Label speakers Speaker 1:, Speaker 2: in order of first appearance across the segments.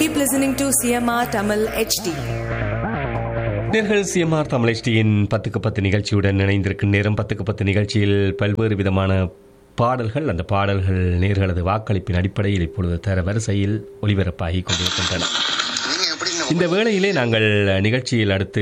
Speaker 1: Keep listening to CMR Tamil HD.
Speaker 2: நேர்கள் CMR தமிழ்ச்சியின் பத்துக்கு பத்து நிகழ்ச்சியுடன் இணைந்திருக்கும் நேரம் பத்துக்கு பத்து நிகழ்ச்சியில் பல்வேறு விதமான பாடல்கள் அந்த பாடல்கள் நேர்களது வாக்களிப்பின் அடிப்படையில் இப்பொழுது தர வரிசையில் ஒளிபரப்பாகி கொண்டிருக்கின்றன
Speaker 3: நீங்க எப்படி
Speaker 2: இந்த வேளையிலே நாங்கள் நிகழ்ச்சியில் அடுத்து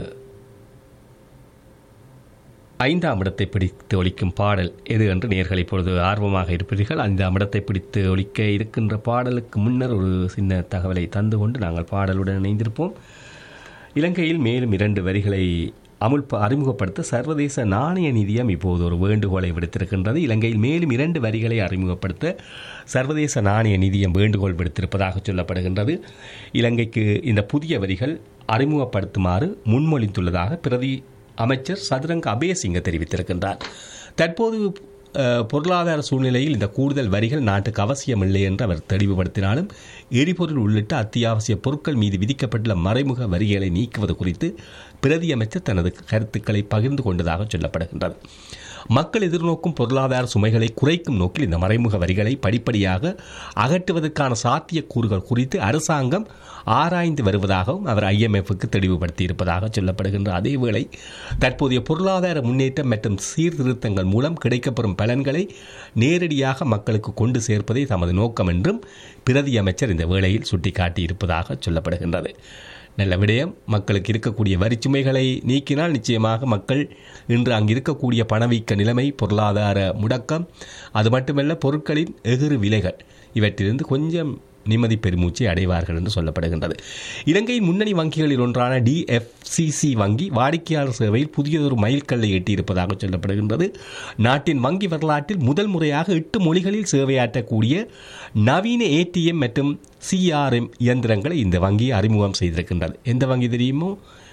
Speaker 2: ஐந்தாம் இடத்தை பிடித்து ஒலிக்கும் பாடல் எது என்று நேர்கள் இப்பொழுது ஆர்வமாக இருப்பீர்கள் ஐந்தாம் இடத்தை பிடித்து ஒலிக்க இருக்கின்ற பாடலுக்கு முன்னர் ஒரு சின்ன தகவலை தந்து கொண்டு நாங்கள் பாடலுடன் இணைந்திருப்போம் இலங்கையில் மேலும் இரண்டு வரிகளை அமுல் அறிமுகப்படுத்த சர்வதேச நாணய நிதியம் இப்போது ஒரு வேண்டுகோளை விடுத்திருக்கின்றது இலங்கையில் மேலும் இரண்டு வரிகளை அறிமுகப்படுத்த சர்வதேச நாணய நிதியம் வேண்டுகோள் விடுத்திருப்பதாக சொல்லப்படுகின்றது இலங்கைக்கு இந்த புதிய வரிகள் அறிமுகப்படுத்துமாறு முன்மொழிந்துள்ளதாக பிரதி அமைச்சர் சதுரங்க அபேசிங்க தெரிவித்திருக்கின்றார் தற்போது அஹ், பொருளாதார சூழ்நிலையில் இந்த கூடுதல் வரிகள் நாட்டுக்கு அவசியமில்லை என்று அவர் தெளிவுபடுத்தினாலும் எரிபொருள் உள்ளிட்ட அத்தியாவசிய பொருட்கள் மீது விதிக்கப்பட்டுள்ள மறைமுக வரிகளை நீக்குவது குறித்து பிரதி அமைச்சர் தனது கருத்துக்களை பகிர்ந்து கொண்டதாக சொல்லப்படுகின்றது மக்கள் எதிர்நோக்கும் பொருளாதார சுமைகளை குறைக்கும் நோக்கில் இந்த மறைமுக வரிகளை படிப்படியாக அகற்றுவதற்கான சாத்தியக்கூறுகள் குறித்து அரசாங்கம் ஆராய்ந்து வருவதாகவும் அவர் ஐஎம்எஃப்க்கு தெளிவுபடுத்தி இருப்பதாக சொல்லப்படுகின்ற அதேவேளை தற்போதைய பொருளாதார முன்னேற்றம் மற்றும் சீர்திருத்தங்கள் மூலம் கிடைக்கப்பெறும் பலன்களை நேரடியாக மக்களுக்கு கொண்டு சேர்ப்பதே தமது நோக்கம் என்றும் பிரதி அமைச்சர் இந்த வேளையில் சுட்டிக்காட்டியிருப்பதாக சொல்லப்படுகின்றது நல்ல விடயம் மக்களுக்கு இருக்கக்கூடிய வரிச்சுமைகளை நீக்கினால் நிச்சயமாக மக்கள் இன்று அங்கு இருக்கக்கூடிய பணவீக்க நிலைமை பொருளாதார முடக்கம் அது மட்டுமல்ல பொருட்களின் எகிறு விலைகள் இவற்றிலிருந்து கொஞ்சம் நிம்மதி பெருமூச்சை அடைவார்கள் என்று சொல்லப்படுகின்றது இலங்கையின் முன்னணி வங்கிகளில் ஒன்றான டிஎஃப்சிசி வங்கி வாடிக்கையாளர் சேவையில் புதியதொரு மைல்கல்லை எட்டியிருப்பதாக சொல்லப்படுகின்றது நாட்டின் வங்கி வரலாற்றில் முதல் முறையாக எட்டு மொழிகளில் சேவையாற்றக்கூடிய நவீன ஏடிஎம் மற்றும் சிஆர்எம் இயந்திரங்களை இந்த வங்கி அறிமுகம் செய்திருக்கின்றது எந்த வங்கி தெரியுமோ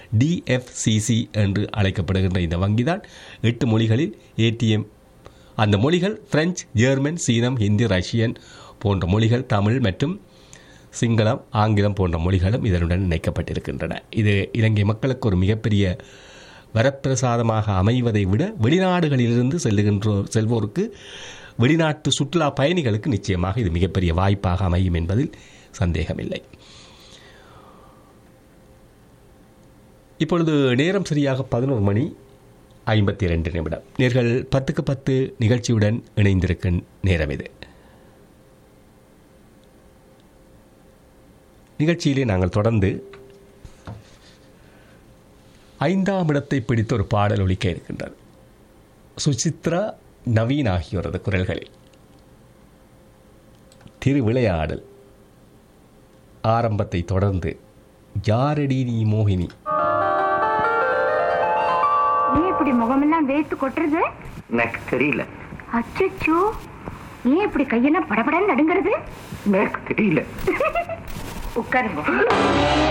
Speaker 2: டிஎஃப்சிசி என்று அழைக்கப்படுகின்ற இந்த வங்கி தான் எட்டு மொழிகளில் ஏடிஎம் அந்த மொழிகள் பிரெஞ்சு ஜெர்மன் சீனம் ஹிந்தி ரஷ்யன் போன்ற மொழிகள் தமிழ் மற்றும் சிங்களம் ஆங்கிலம் போன்ற மொழிகளும் இதனுடன் இணைக்கப்பட்டிருக்கின்றன இது இலங்கை மக்களுக்கு ஒரு மிகப்பெரிய வரப்பிரசாதமாக அமைவதை விட வெளிநாடுகளிலிருந்து செல்லுகின்ற செல்வோருக்கு வெளிநாட்டு சுற்றுலா பயணிகளுக்கு நிச்சயமாக இது மிகப்பெரிய வாய்ப்பாக அமையும் என்பதில் சந்தேகமில்லை இப்பொழுது நேரம் சரியாக பதினோரு மணி ஐம்பத்தி ரெண்டு நிமிடம் நேர்கள் பத்துக்கு பத்து நிகழ்ச்சியுடன் இணைந்திருக்கும் நேரம் இது நிகழ்ச்சியிலே நாங்கள் தொடர்ந்து ஐந்தாம் இடத்தை பிடித்த ஒரு பாடல் ஒலிக்க இருக்கின்றது சுசித்ரா நவீன் ஆகியோரது குரல்களில் திருவிளையாடல் ஆரம்பத்தை தொடர்ந்து யாரடி நீ மோகினி
Speaker 4: ஏன் இப்படி முகமெல்லாம் வேர்த்து கொட்டுறது
Speaker 5: எனக்கு தெரியல
Speaker 4: அச்சச்சோ ஏன் இப்படி கையெல்லாம் படபடன்னு நடுங்கிறது
Speaker 5: எனக்கு தெரியல
Speaker 4: உட்காருங்க